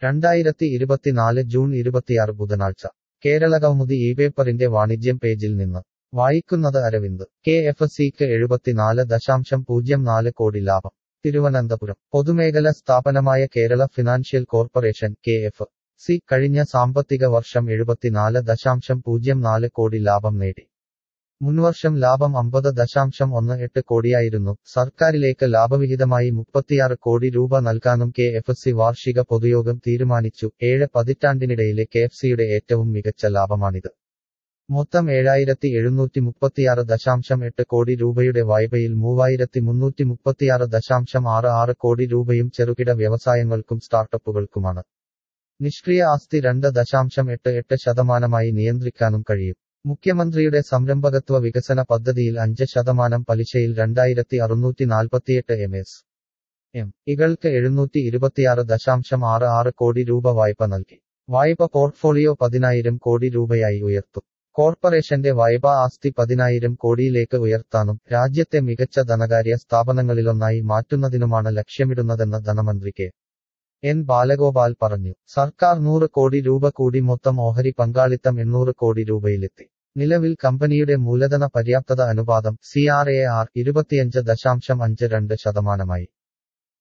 രണ്ടായിരത്തി ഇരുപത്തിനാല് ജൂൺ ഇരുപത്തിയാറ് ബുധനാഴ്ച കേരള കൗമുദി ഈ പേപ്പറിന്റെ വാണിജ്യം പേജിൽ നിന്ന് വായിക്കുന്നത് അരവിന്ദ് കെ എഫ് സിക്ക് എഴുപത്തിനാല് ദശാംശം പൂജ്യം നാല് കോടി ലാഭം തിരുവനന്തപുരം പൊതുമേഖല സ്ഥാപനമായ Kerala financial corporation K F C കഴിഞ്ഞ സാമ്പത്തിക വർഷം എഴുപത്തിനാല് ദശാംശം പൂജ്യം നാല് കോടി ലാഭം നേടി മുൻവർഷം ലാഭം അമ്പത് ദശാംശം ഒന്ന് എട്ട് കോടിയായിരുന്നു സർക്കാരിലേക്ക് ലാഭവിഹിതമായി മുപ്പത്തിയാറ് കോടി രൂപ നൽകാനും കെ എഫ് സി വാർഷിക പൊതുയോഗം തീരുമാനിച്ചു ഏഴ് പതിറ്റാണ്ടിനിടയിലെ കെ എഫ് സിയുടെ ഏറ്റവും മികച്ച ലാഭമാണിത് മൊത്തം ഏഴായിരത്തി എഴുന്നൂറ്റി മുപ്പത്തിയാറ് ദശാംശം എട്ട് കോടി രൂപയുടെ വായ്പയിൽ മൂവായിരത്തി മുന്നൂറ്റി മുപ്പത്തിയാറ് ദശാംശം ആറ് ആറ് കോടി രൂപയും ചെറുകിട വ്യവസായങ്ങൾക്കും സ്റ്റാർട്ടപ്പുകൾക്കുമാണ് നിഷ്ക്രിയ ആസ്തി രണ്ട് ദശാംശം എട്ട് എട്ട് ശതമാനമായി നിയന്ത്രിക്കാനും കഴിയും മുഖ്യമന്ത്രിയുടെ സംരംഭകത്വ വികസന പദ്ധതിയിൽ അഞ്ച് ശതമാനം പലിശയിൽ രണ്ടായിരത്തി അറുന്നൂറ്റി നാൽപ്പത്തിയെട്ട് എം എസ് എം ഇകൾക്ക് എഴുന്നൂറ്റി ഇരുപത്തിയാറ് ദശാംശം ആറ് ആറ് കോടി രൂപ വായ്പ നൽകി വായ്പ പോർട്ട്ഫോളിയോ പതിനായിരം കോടി രൂപയായി ഉയർത്തും കോർപ്പറേഷന്റെ വായ്പാ ആസ്തി പതിനായിരം കോടിയിലേക്ക് ഉയർത്താനും രാജ്യത്തെ മികച്ച ധനകാര്യ സ്ഥാപനങ്ങളിലൊന്നായി മാറ്റുന്നതിനുമാണ് ലക്ഷ്യമിടുന്നതെന്ന് ധനമന്ത്രി കെ എൻ ബാലഗോപാൽ പറഞ്ഞു സർക്കാർ നൂറ് കോടി രൂപ കൂടി മൊത്തം ഓഹരി പങ്കാളിത്തം എണ്ണൂറ് കോടി രൂപയിലെത്തി നിലവിൽ കമ്പനിയുടെ മൂലധന പര്യാപ്തത അനുപാതം സി ആർ എ ആർ ഇരുപത്തിയഞ്ച് ദശാംശം അഞ്ച് രണ്ട് ശതമാനമായി